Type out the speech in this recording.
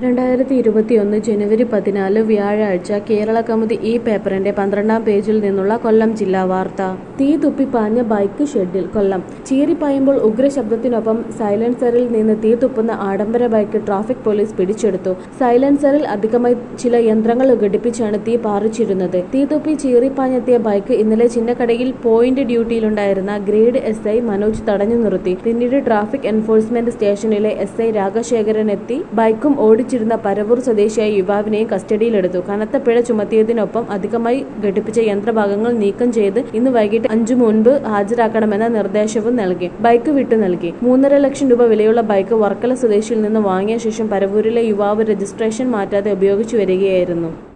രണ്ടായിരത്തി ഇരുപത്തിയൊന്ന് ജനുവരി പതിനാല് വ്യാഴാഴ്ച കേരള കൗമുദി ഈ പേപ്പറിന്റെ പന്ത്രണ്ടാം പേജിൽ നിന്നുള്ള കൊല്ലം ജില്ലാ വാർത്ത തീ തുപ്പിപ്പാഞ്ഞ ബൈക്ക് ഷെഡിൽ കൊല്ലം ചീറിപ്പായുമ്പോൾ ഉഗ്രശബ്ദത്തിനൊപ്പം സൈലൻസറിൽ നിന്ന് തീ തുപ്പുന്ന ആഡംബര ബൈക്ക് ട്രാഫിക് പോലീസ് പിടിച്ചെടുത്തു സൈലൻസറിൽ അധികമായി ചില യന്ത്രങ്ങൾ ഘടിപ്പിച്ചാണ് തീ പാറിച്ചിരുന്നത് തീ തുപ്പി ചീറിപ്പാഞ്ഞെത്തിയ ബൈക്ക് ഇന്നലെ ചിന്നക്കടയിൽ പോയിന്റ് ഡ്യൂട്ടിയിലുണ്ടായിരുന്ന ഗ്രേഡ് എസ് ഐ മനോജ് തടഞ്ഞു നിർത്തി പിന്നീട് ട്രാഫിക് എൻഫോഴ്സ്മെന്റ് സ്റ്റേഷനിലെ എസ് ഐ രാജശേഖരൻ എത്തി ബൈക്കും ഓടിച്ചിരുന്ന പരവൂർ സ്വദേശിയായ യുവാവിനെയും കസ്റ്റഡിയിലെടുത്തു കനത്ത പിഴ ചുമത്തിയതിനൊപ്പം അധികമായി ഘടിപ്പിച്ച യന്ത്രഭാഗങ്ങൾ നീക്കം ചെയ്ത് ഇന്ന് വൈകിട്ട് അഞ്ചു മുൻപ് ഹാജരാക്കണമെന്ന നിർദ്ദേശവും നൽകി ബൈക്ക് വിട്ടു നൽകി മൂന്നര ലക്ഷം രൂപ വിലയുള്ള ബൈക്ക് വർക്കല സ്വദേശിയിൽ നിന്ന് വാങ്ങിയ ശേഷം പരവൂരിലെ യുവാവ് രജിസ്ട്രേഷൻ മാറ്റാതെ ഉപയോഗിച്ചു വരികയായിരുന്നു